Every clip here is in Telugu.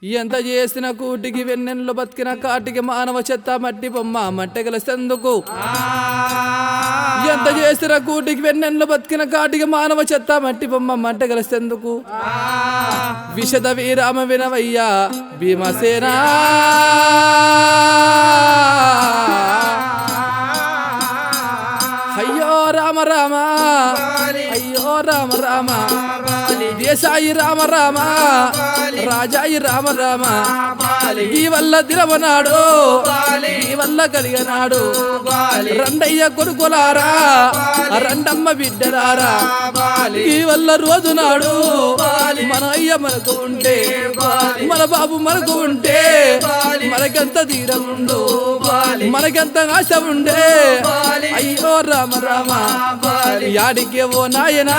ఎంత చేసిన కూటికి వెన్నెన్లు బతికిన కాటికి మానవ చెత్త మట్టి బొమ్మ మట్టెగలసెందుకు ఎంత చేసిన కూటికి వెన్నెన్లు బతికిన కాటికి మానవ చెత్త మట్టి బొమ్మ మట్టెగలసెందుకు విషద వీరామ వినవయ్యా భీమసేనా అయ్యో రామ రామ అయ్యో రామ రామ దేశాయి రామ రామ రాజాయి రామ రామ ఈ వల్ల దిరవనాడు ఈ వల్ల కలిగనాడు రండయ్య కొడుకులారా రండమ్మ బిడ్డలారా ఈ వల్ల రోజు నాడు మన అయ్య మనకు ఉంటే మన బాబు మనకు ఉంటే మనకెంత ధీరం ఉండు మనకెంత ఆశ ఉండే అయ్యో రామ రామ యాడికి ఓ నాయనా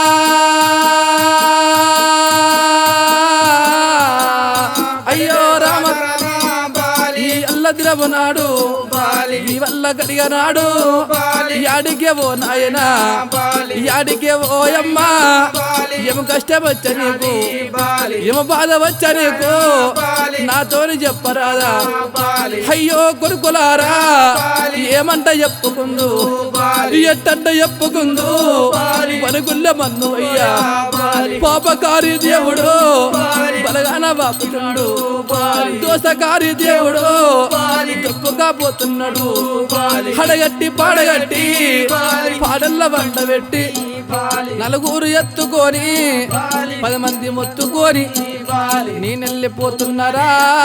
అయ్యో రామ ఈ అల్ల దిరవనాడు ఈ వల్ల కడిగనాడు యాడికే ఓ నాయనా యాడికే ఓ అమ్మా ఏమ కష్టం వచ్చ నీకు ఏమ బాధ వచ్చ నీకు నాతోని చెప్పరాదా అయ్యో కొడుకులారా ఏమంట చెప్పుకుందు ఎట్టంట చెప్పుకుందు పలుకుల్ల మన్ను అయ్యా పాపకారి దేవుడు బలగాన బాపుతుండు దోసకారి దేవుడు తప్పుగా పోతున్నాడు హడగట్టి పాడగట్టి పాడల్ల వంట పెట్టి నలుగురు ఎత్తుకొని పది మంది మొత్తుకొని నేనెళ్ళిపోతున్నారా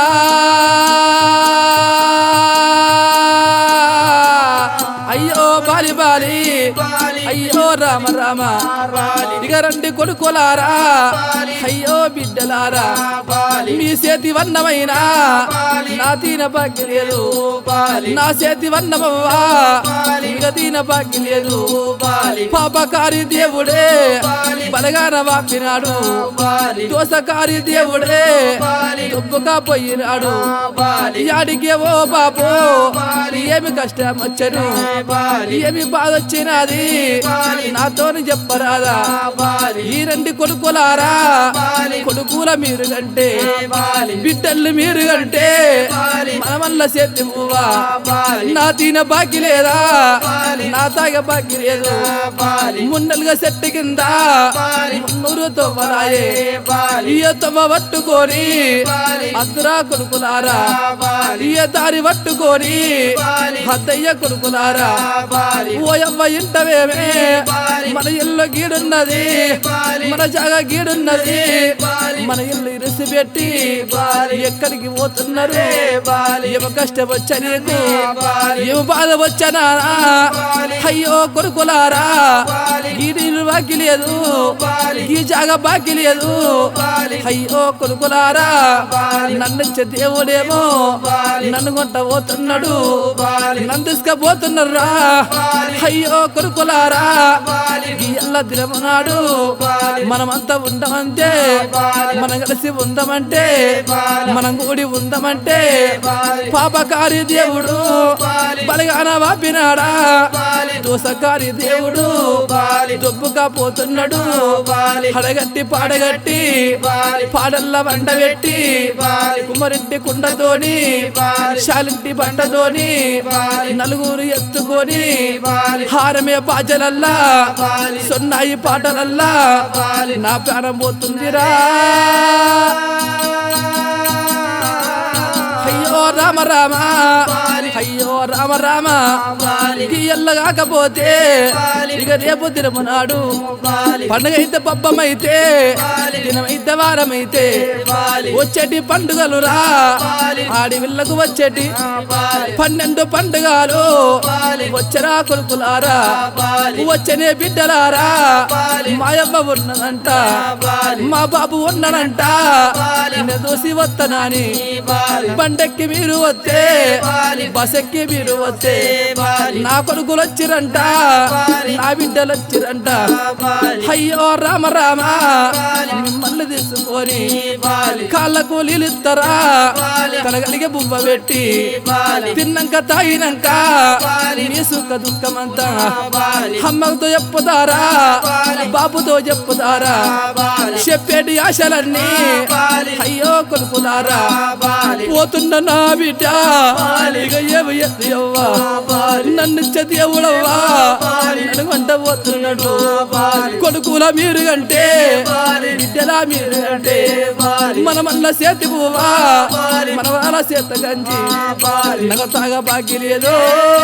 అయ్యో బాలి బాలి అయ్యో రామ రామ ఇక రండి కొడుకులారా అయ్యో బిడ్డలారా మీ చేతి వన్నమైనా నా తీన బాకి లేదు నా చేతి వన్నమవ్వా ఇక తీన బాకి లేదు పాపకారి దేవుడే బలగాన వాపినాడు దోసకారి దేవుడే దుబ్బుగా పోయినాడు యాడికే ఓ బాబు ఏమి కష్టం వచ్చను ఏమి బాధ వచ్చినది నాతోని చెప్పరాదా ఈ రెండు కొడుకులారా కొడుకుల మీరు కంటే బిడ్డలు మీరు కంటే మన వల్ల చేతి పువ్వా నా తిన బాకి లేదా నా తాగ బాకి లేదు మున్నలుగా చెట్టు కింద మున్నూరు తొమ్మలాయే ఇయ తొమ్మ పట్టుకొని అద్దురా కొడుకులారా ఇయ దారి పట్టుకొని అద్దయ్య కొడుకులారా ఓయమ్మ ఇంటవేమే మన ఇల్లు గీడున్నది మన జాగ గీడున్నది మన ఇల్లు ఇరిసి పెట్టి ఎక్కడికి పోతున్నారు ఏమో కష్టం వచ్చా నీకు ఏమో బాధ వచ్చానా అయ్యో కొడుకులారా ఈ నీళ్ళు బాకి లేదు ఈ జాగ బాకి లేదు అయ్యో కొడుకులారా నన్ను ఇచ్చే దేవుడేమో నన్ను కొంట పోతున్నాడు నన్ను తీసుకపోతున్నారా అయ్యో కొడుకులారా ఈ ఎల్ల దినమనాడు మనమంతా ఉండమంటే మనం కలిసి ఉందమంటే మనం కూడి ఉందమంటే పాపకారి దేవుడు బలగాన వాపినాడా దోసకారి దేవుడు దొబ్బుగా పోతున్నాడు హడగట్టి పాడగట్టి పాడల్ల బండ పెట్టి కుమరింటి కుండతోని శాలింటి బండతోని నలుగురు ఎత్తుకొని హారమే బాజలల్లా సొన్నాయి పాటలల్లా నా ప్రాణం పోతుందిరా అయ్యో రామ రామ అయ్యో రామ రామ ఈ ఎల్ల కాకపోతే ఇక రేపు దినమనాడు పండుగ అయితే పబ్బమైతే దినమైతే వారమైతే వచ్చేటి పండుగలు రా ఆడి విల్లకు వచ్చేటి పన్నెండు పండుగలు వచ్చరా కొడుకులారా వచ్చనే బిడ్డలారా మాయమ్మ ఉన్నదంట మా బాబు ఉన్నాడంట నిన్ను దూసి వత్తనాని బండెక్కి మీరు వస్తే బసెక్కి మీరు వస్తే నా కొడుకులు వచ్చిరంట నా బిడ్డలు వచ్చిరంట అయ్యో రామ రామ మిమ్మల్ని తీసుకొని కాళ్ళకు నీళ్ళిస్తారా కలగలిగే బువ్వ పెట్టి తిన్నాక తాగినాక నీ సుఖ దుఃఖమంతా అమ్మతో చెప్పుతారా బాబుతో చెప్పుతారా చెప్పేటి ఆశలన్నీ అయ్యో కొనుక్కులారా పోతున్న నా బిడ్డ ఇక ఏమి ఎత్తి అవ్వా నన్ను ఇచ్చే దేవుడవ్వా నన్ను వంట పోతున్నాడు కొడుకుల మీరు కంటే బిడ్డలా మీరు కంటే మన మల్ల చేతి పువ్వా మన వాళ్ళ చేత గంజి నగ తాగ బాకి లేదో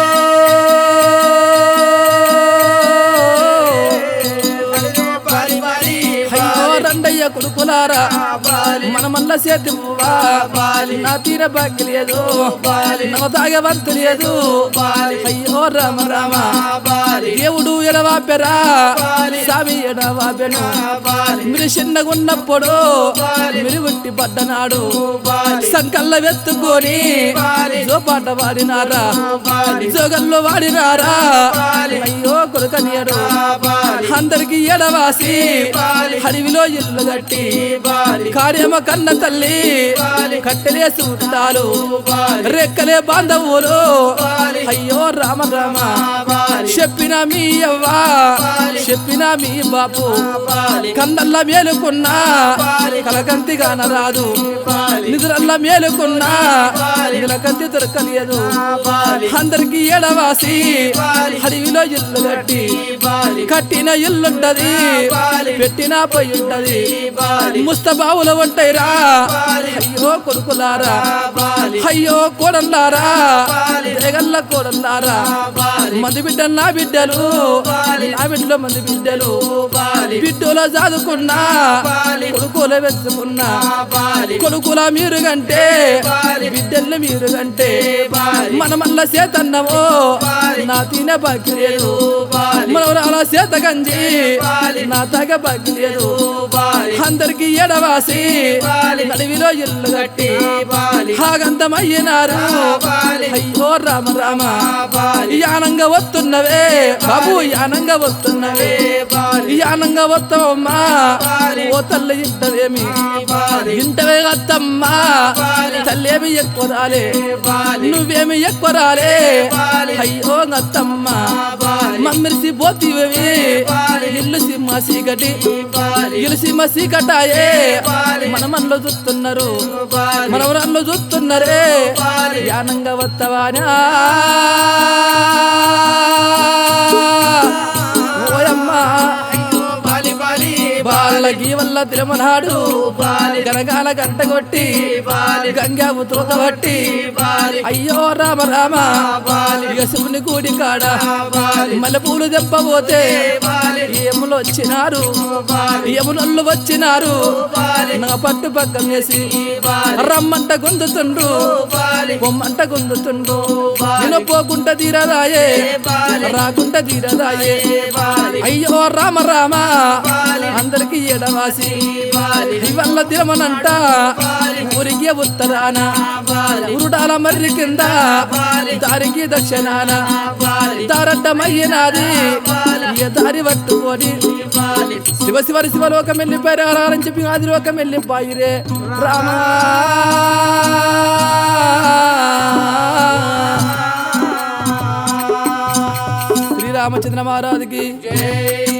అయ్యో రండయ్య కొడుకులారా మన మల్ల చేతి పువ్వా నా తీర బాకి లేదు నగ తాగ వంతు లేదు అయ్యో రామ రామ దేవుడు ఎడవాపెరా స్వామి ఎడవాపెను మీరు చిన్నగున్నప్పుడు మీరు ఉట్టి పడ్డనాడు సంకల్ల వెత్తుకొని జోపాట వాడినారా జోగల్లో వాడినారా అయ్యో కొడుకనియడు అందరికి ఎడవాసి అడవిలో ఇల్లు కట్టి కార్యమ కన్న తల్లి కట్టెలేసి ఉంటారు రెక్కలే బాంధవులు అయ్యో రామ రామ చెప్పిన మీ అవ్వా చెప్పిన మీ బాపు కన్నల్ల మేలుకున్నా కలకంతి కానరాదు నిధులల్ల మేలుకున్నా కలకంతి దొరకలేదు అందరికి ఎడవాసి అడవిలో ఇల్లు కట్టి కట్టిన ఇల్లుంటది పెట్టిన పై ఉంటది ముస్తబావుల ఉంటాయిరా అయ్యో కొడుకులారా అయ్యో కోడల్లారా జగల్ల కోడల్లారా మంది బిడ్డ నా బిడ్డలు నా బిడ్డలో మంది బిడ్డలు బిడ్డలో చదువుకున్నా కొడుకుల వెతుకున్నా కొడుకుల మీరు కంటే బిడ్డల్ని మీరు కంటే మన మల్ల చేతన్నవో నా తినే బాకి లేదు మనవరాల చేత గంజి నా తగ బాకి లేదు అందరికి ఎడవాసి నడివిలో ఇల్లు కట్టి హాగంతమయ్యినారు అయ్యో రామ రామ యానంగా వస్తున్నవే బాబు యానంగా వస్తున్నవే యానంగా వస్తావమ్మా ఓ తల్లి ఇంటవేమి ఇంటవే అత్తమ్మా తల్లేమి ఎక్కువ రాలే నువ్వేమి ఎక్కువ రాలే అయ్యో అత్తమ్మ మమ్మిరిసి పోతివేమి ఇల్లు సింహ సీకటి ఇల్లు సింహ సీకటాయే మన మనలో చూస్తున్నారు మన ఊరల్లో చూస్తున్నారే యానంగా వత్తవానా ఓయమ్మా బాలకి వల్ల తిరుమనాడు గనగాల గంట కొట్టి గంగావు తోకబట్టి అయ్యో రామ రామ ఇక శివుని కూడి కాడ మల్లెపూలు దెబ్బపోతే ఏములు వచ్చినారు యమునల్లు వచ్చినారు నా పట్టు పక్కం వేసి రమ్మంట గుందుతుండ్రు పొమ్మంట గుందుతుండ్రు నేను పోకుంట తీరదాయే రాకుంట తీరదాయే అయ్యో రామ రామ అందరికి ఎడవాసి ఇవల్ల తిరమనంట ఊరికి ఉత్తరాన ఉరుడాల మర్రి కింద దారికి దక్షిణాన దారడ్డమయ్యినాది ఈ దారి పట్టుకొని శివ శివరి శివలోకం వెళ్ళిపోయారు అని చెప్పి ఆదిలోకం వెళ్ళిపోయిరే రామా శ్రీరామచంద్ర మహారాజుకి